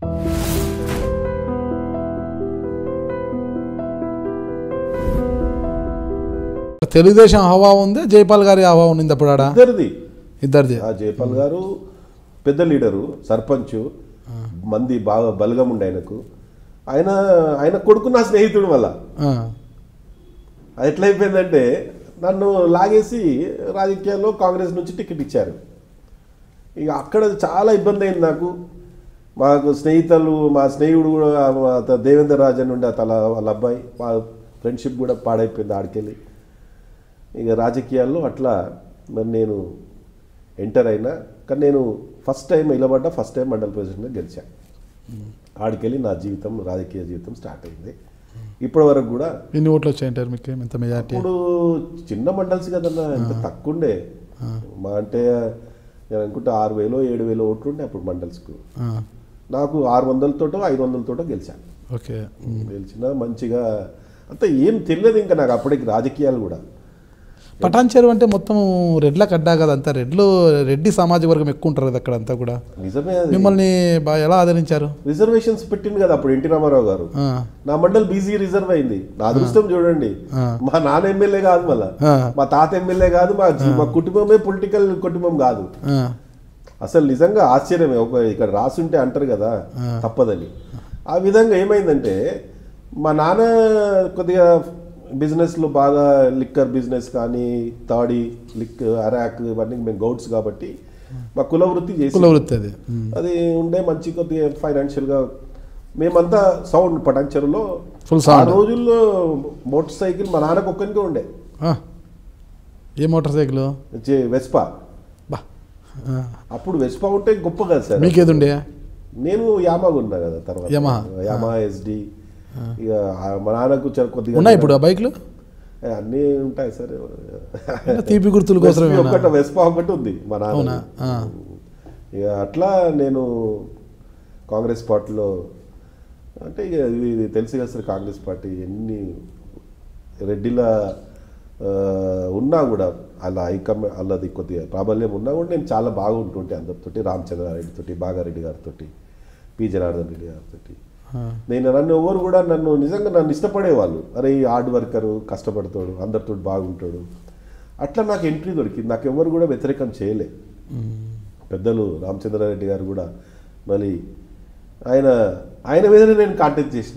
తెలుగుదేశం హవా ఉంది జైపాల్ గారి హవా ఉంది అప్పుడు ఆడ ఇద్దరిది ఇద్దరిది ఆ జయపాల్ గారు పెద్ద లీడరు సర్పంచ్ మంది బాగా బలగం ఉండే ఆయనకు ఆయన ఆయన కొడుకు నా స్నేహితుడు వల్ల ఆ, అది ఎట్లయిపోయిందంటే నన్ను లాగేసి రాజకీయాల్లో కాంగ్రెస్ నుంచి టికెట్ ఇచ్చారు ఇక అక్కడ చాలా ఇబ్బంది అయింది నాకు మాకు స్నేహితులు మా స్నేహితుడు కూడా మా త- దేవేంద్ర రాజన్ ఉండే తల వాళ్ళ అబ్బాయి మా ఫ్రెండ్షిప్ కూడా పాడైపోయింది ఆడికెళ్ళి ఇక రాజకీయాల్లో అట్లా మరి నేను ఎంటర్ అయినా కానీ నేను ఫస్ట్ టైం నిలబడ్డా ఫస్ట్ టైం మండల ప్రెసిడెంట్గా గెలిచాను ఆడికెళ్ళి నా జీవితం రాజకీయ జీవితం స్టార్ట్ అయింది ఇప్పటి వరకు కూడా ఎన్ని ఓట్లు వచ్చాయంటారు మీకు ఎంత మెజార్టీ ఇప్పుడు చిన్న మండల్స్ కదన్నా ఎంత తక్కువ ఉండే మా అంటే నేను అనుకుంటే ఆరు వేలు ఏడు వేలు ఓట్లు ఉండే అప్పుడు మండల్స్కు నాకు ఆరు వందలతోటో ఐదు వందలతోటో గెలిచాను ఓకే గెలిచిన మంచిగా అంత ఏం తెలియదు ఇంకా నాకు అప్పటికి రాజకీయాలు కూడా పటాన్ చెరువు అంటే మొత్తం రెడ్లకు అడ్డా కదా అంతా రెడ్లు రెడ్డి సామాజిక వర్గం ఎక్కువ ఉంటారు కదా అక్కడ అంతా కూడా నిజమే అది మిమ్మల్ని బాగా ఎలా ఆదరించారు రిజర్వేషన్స్ పెట్టింది కదా అప్పుడు ఎన్టీ రామారావు గారు ఆ, నా మండల్ బీసీ రిజర్వ్ అయింది నా అదృష్టం చూడండి ఆ. మా నాన్న ఎమ్మెల్యే కాదు మళ్ళా ఆ. మా తాత ఎమ్మెల్యే కాదు మా జీ- మా కుటుంబమే పొలిటికల్ కుటుంబం కాదు ఆ, అసలు నిజంగా ఆశ్చర్యమే ఒక ఇక్కడ రాసుంటే అంటారు కదా తప్పదని ఆ విధంగా ఏమైందంటే మా నాన్న కొద్దిగా బిజినెస్లో బాగా లిక్కర్ బిజినెస్ కానీ తాడి లిక్ అరాక్ ఇవన్నీ మేము గౌడ్స్ కాబట్టి మా కుల వృత్తి చేసి కుల వృత్తి అది ఉమ్. అది ఉండే మంచి కొద్దిగా ఫైనాన్షియల్గా మేమంతా సౌండ్ పటాన్చెరులో Full ఆ sound. రోజుల్లో మోటార్ సైకిల్ మా నాన్నకు ఒక్కరికే ఉండే ఆ, ఏ మోటార్ సైకిల్ జే- వెస్పా బా ఆ, అప్పుడు వెస్పా ఉంటే గొప్ప కదా సార్ మీకేదుండే నేను యామాగా ఉన్నా కదా తర్వాత యమహా. యామా ఎస్డి ఇక ఆ మా నాన్నకు చ- కొద్దిగా ఉన్నాయి ఇప్పుడు ఆ బైక్లు ఏ, అన్నీ ఉంటాయి సార్ తీపి గుర్తుల కోసం వెస్పా ఒకటి వెస్పా ఒకటి ఉంది మా అవునా? నాన్న ఆ. ఇక అట్లా నేను కాంగ్రెస్ పార్టీలో అంటే ఇక ఇది ఇది తెలుసు కదా సార్ కాంగ్రెస్ పార్టీ ఎన్ని రెడ్డిల ఆ, ఉన్నా కూడా అలా ఐకమ్ అల్లది కొద్దిగా ప్రాబల్యం ఉన్నా కూడా నేను చాలా బాగా ఉంటుంటే అందరితోటి రామచంద్రారెడ్డితోటి బాగారెడ్డి గారితోటి పి జనార్దన్ రెడ్డి గారితోటి నేను నన్ను ఎవరు కూడా నన్ను నిజంగా నన్ను ఇష్టపడేవాళ్ళు అరే ఈ హార్డ్ వర్కరు కష్టపడతాడు అందరితో బాగుంటాడు అట్లా నాకు ఎంట్రీ దొరికింది నాకు ఎవరు కూడా వ్యతిరేకం చేయలే పెద్దలు రామచంద్రారెడ్డి గారు కూడా మళ్ళీ ఆయన ఆయన మీదనే నేను కాంటాక్ట్ చేసిన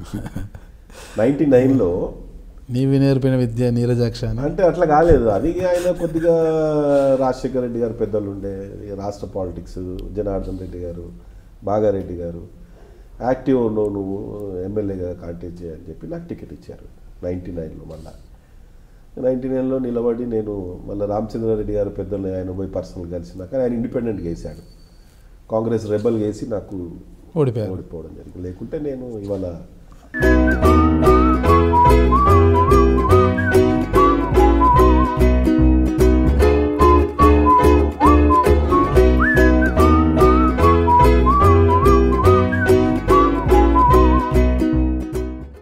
నైంటీ నైన్లో నీవి నేర్పిన విద్య నీరజాక్ష అని అంటే అట్లా కాలేదు అది ఆయన కొద్దిగా రాజశేఖర రెడ్డి గారు పెద్దలు ఉండే ఇక రాష్ట్ర పాలిటిక్స్ జనార్దన్ రెడ్డి గారు బాగారెడ్డి గారు యాక్టివ్ ఉన్నావు నువ్వు ఎమ్మెల్యేగా కాంటాక్ట్ చేయని చెప్పి నాకు టికెట్ ఇచ్చారు నైంటీ నైన్లో మళ్ళా నైంటీ నైన్లో నిలబడి నేను మళ్ళీ రామచంద్రారెడ్డి గారు పెద్దలు ఆయన పోయి పర్సనల్ కలిసినాక ఆయన ఇండిపెండెంట్గా వేసాడు కాంగ్రెస్ రెబల్ వేసి నాకు ఓడిపోయారు ఓడిపోవడం జరిగింది లేకుంటే నేను ఇవాళ